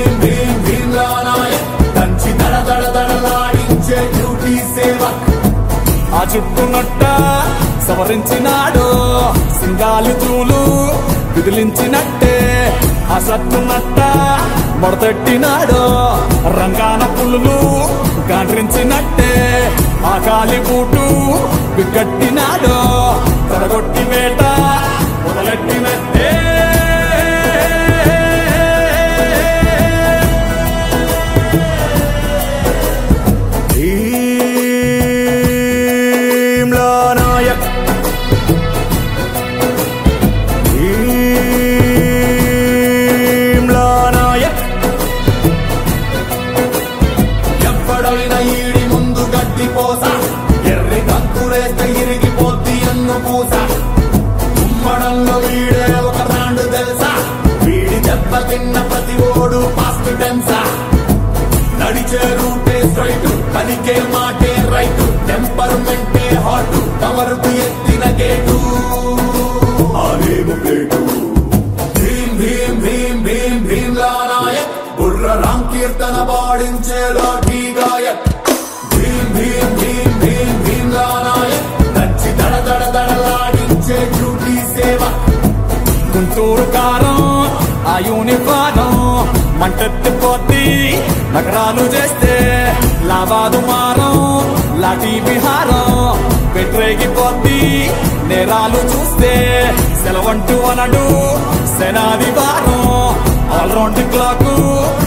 భీమ్ భీమ్ భీమ్లా నాయక్ దంచి దడ దడ దడలాడించే డ్యూటీ సేవక్ ఆ చుట్టునట్ట సవరించినాడు సింగాలు చూలు విదిలించినట్టే ఆ సత్తునట్ట మొడతెట్టినాడు రంగాన పులులు గాండ్రించినట్టే ఆ కాలి బూటు బిగ్గట్టినాడు తడగొట్టి వేట మొదలెట్టినట్టే భీమ్లా నాయక్ భీమ్లా నాయక్ ఎవ్వడైనా ఈడి ముందు గడ్డి పోస ఎర్రి కంకురేస్తే ఇరిగిపోద్ది అన్ను పూస ఉమ్మడంలో వీడే ఒక బ్రాండ్ తెలుసా వీడి దెబ్బ తిన్న ప్రతి ఓడు పాస్ట్ టెన్సా నడిచే రూటే స్ట్రైట్ పలికే మాటే రైట్ టెంపర్మెంటే హాట్ కమరుకు ఎత్తిన గేటు ఆలేము ప్లేటు భీం భీం భీం భీం భీమ్లా నాయక్ బుర్ర రామ్ కీర్తన పాడించే లాఠీ గాయక్ భీం భీం భీం భీం భీమ్లా నాయక్ నచ్చి దడ దడ దడలాడించే డ్యూటీ సేవ గుంటూరు కారం ఆ యూనిఫారం మంటెత్తిపోద్ది నగరాలు చేస్తే లాభాదు మారం లాఠీ విహారం పెట్టరేగిపోద్ది నేరాలు చూస్తే సెలవంటూ అనడు సెనాది వారం ఆల్రౌండ్ క్లాకు